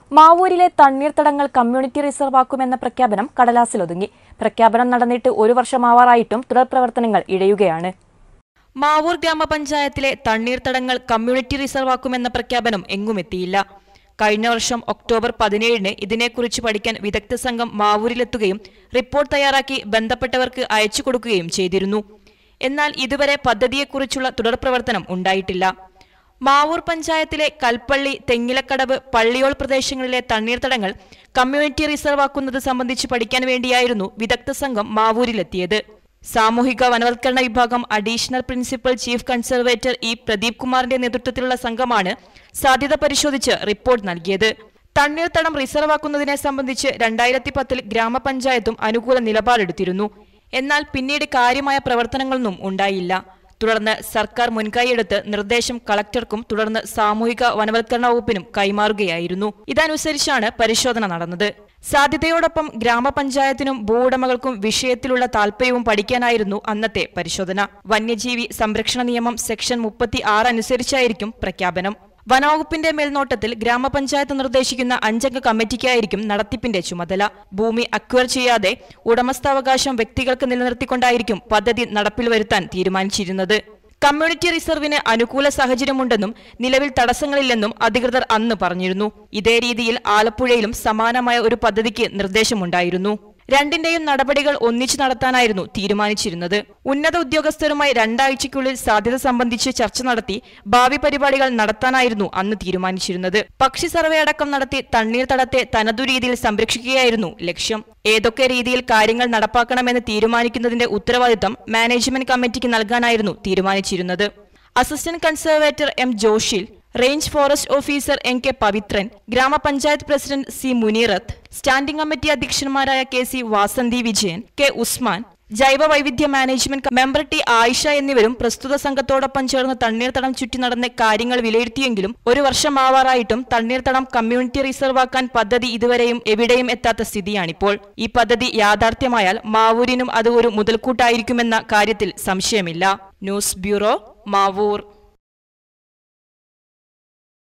മാവൂരിലെ തണ്ണീർത്തടങ്ങൾ community reserve ആക്കുമെന്ന പ്രഖ്യാപനം കടലാസിലൊതുങ്ങി പ്രഖ്യാപനം നടന്നിട്ട് ഒരു വർഷമാവാറായിട്ടും തുടർ പ്രവർത്തനങ്ങൾ ഇഴയുകയാണ് മാവൂർ ഗ്രാമപഞ്ചായത്തിലെ തണ്ണീർത്തടങ്ങൾ കമ്മ്യൂണിറ്റി റിസർവ് ആക്കുമെന്ന പ്രഖ്യാപനം എങ്ങുമെത്തിയില്ല കഴിഞ്ഞ വർഷം ഒക്ടോബർ പതിനേഴിന് ഇതിനെക്കുറിച്ച് പഠിക്കാൻ വിദഗ്ധ സംഘം മാവൂരിലെത്തുകയും റിപ്പോർട്ട് തയ്യാറാക്കി ബന്ധപ്പെട്ടവർക്ക് അയച്ചു കൊടുക്കുകയും ചെയ്തിരുന്നു എന്നാൽ ഇതുവരെ പദ്ധതിയെക്കുറിച്ചുള്ള തുടർ പ്രവർത്തനം ഉണ്ടായിട്ടില്ല മാവൂർ പഞ്ചായത്തിലെ കൽപ്പള്ളി തെങ്ങിലക്കടവ് പള്ളിയോൾ പ്രദേശങ്ങളിലെ തണ്ണീർത്തടങ്ങൾ കമ്മ്യൂണിറ്റി റിസർവ് ആക്കുന്നത് സംബന്ധിച്ച് പഠിക്കാൻ വേണ്ടിയായിരുന്നു വിദഗ്ധ സംഘം മാവൂരിലെത്തിയത് സാമൂഹിക വനവൽക്കരണ വിഭാഗം additional principal chief conservator E Pradeep കുമാറിന്റെ നേതൃത്വത്തിലുള്ള സംഘമാണ് സാധ്യത പരിശോധിച്ച് റിപ്പോർട്ട് നൽകിയത് തണ്ണീർത്തടം റിസർവ് ആക്കുന്നതിനെ സംബന്ധിച്ച് രണ്ടായിരത്തി പത്തിൽ ഗ്രാമപഞ്ചായത്തും അനുകൂല നിലപാടെടുത്തിരുന്നു എന്നാൽ പിന്നീട് കാര്യമായ പ്രവർത്തനങ്ങളൊന്നും ഉണ്ടായില്ല തുടർന്ന് സർക്കാർ മുൻകൈയെടുത്ത് നിർദ്ദേശം കളക്ടർക്കും തുടർന്ന് സാമൂഹിക വനവൽക്കരണ വകുപ്പിനും കൈമാറുകയായിരുന്നു ഇതനുസരിച്ചാണ് പരിശോധന നടന്നത് സാധ്യതയോടൊപ്പം ഗ്രാമപഞ്ചായത്തിനും ഭൂവുടമകൾക്കും വിഷയത്തിലുള്ള താൽപര്യവും പഠിക്കാനായിരുന്നു അന്നത്തെ പരിശോധന വന്യജീവി സംരക്ഷണ നിയമം സെക്ഷൻ മുപ്പത്തി ആറ് അനുസരിച്ചായിരിക്കും പ്രഖ്യാപനം വനവകുപ്പിന്റെ മേൽനോട്ടത്തിൽ ഗ്രാമപഞ്ചായത്ത് നിർദ്ദേശിക്കുന്ന അഞ്ചംഗ കമ്മിറ്റിക്കായിരിക്കും നടത്തിപ്പിന്റെ ചുമതല ഭൂമി അക്വയർ ചെയ്യാതെ ഉടമസ്ഥാവകാശം വ്യക്തികൾക്ക് നിലനിർത്തിക്കൊണ്ടായിരിക്കും പദ്ധതി നടപ്പിൽ വരുത്താൻ തീരുമാനിച്ചിരുന്നത് കമ്മ്യൂണിറ്റി റിസർവിന് അനുകൂല സാഹചര്യമുണ്ടെന്നും നിലവിൽ തടസ്സങ്ങളില്ലെന്നും അധികൃതർ അന്ന് പറഞ്ഞിരുന്നു ഇതേ രീതിയിൽ ആലപ്പുഴയിലും സമാനമായ ഒരു പദ്ധതിക്ക് നിർദ്ദേശമുണ്ടായിരുന്നു രണ്ടിന്റെയും നടപടികൾ ഒന്നിച്ചു നടത്താനായിരുന്നു തീരുമാനിച്ചിരുന്നത് ഉന്നത ഉദ്യോഗസ്ഥരുമായി രണ്ടാഴ്ചയ്ക്കുള്ളിൽ സാധ്യത സംബന്ധിച്ച് ചർച്ച നടത്തി ഭാവി പരിപാടികൾ നടത്താനായിരുന്നു അന്ന് തീരുമാനിച്ചിരുന്നത് പക്ഷി സർവേ അടക്കം നടത്തി തണ്ണീർത്തടത്തെ തനതു രീതിയിൽ സംരക്ഷിക്കുകയായിരുന്നു ലക്ഷ്യം ഏതൊക്കെ രീതിയിൽ കാര്യങ്ങൾ നടപ്പാക്കണമെന്ന് തീരുമാനിക്കുന്നതിന്റെ ഉത്തരവാദിത്തം മാനേജ്മെന്റ് കമ്മിറ്റിക്ക് നൽകാനായിരുന്നു തീരുമാനിച്ചിരുന്നത് assistant conservator M Joshil range forest officer N K Pavithran ഗ്രാമപഞ്ചായത്ത് president C Muneerath standing committee അധ്യക്ഷന്മാരായ K C Vasanthi Vijayan K Usman ജൈവ വൈവിധ്യ മാനേജ്മെന്റ് മെമ്പർ ടി ആയിഷ എന്നിവരും പ്രസ്തുത സംഘത്തോടൊപ്പം ചേർന്ന് തണ്ണീർത്തടം ചുറ്റി നടന്ന കാര്യങ്ങൾ വിലയിരുത്തിയെങ്കിലും ഒരു വർഷമാവാറായിട്ടും തണ്ണീർത്തടം കമ്മ്യൂണിറ്റി റിസർവ് ആക്കാൻ പദ്ധതി ഇതുവരെയും എവിടെയും എത്താത്ത സ്ഥിതിയാണിപ്പോൾ ഈ പദ്ധതി യാഥാർത്ഥ്യമായാൽ മാവൂരിനും അത് ഒരു മുതൽക്കൂട്ടായിരിക്കുമെന്ന കാര്യത്തിൽ സംശയമില്ല ന്യൂസ് ബ്യൂറോ മാവൂർ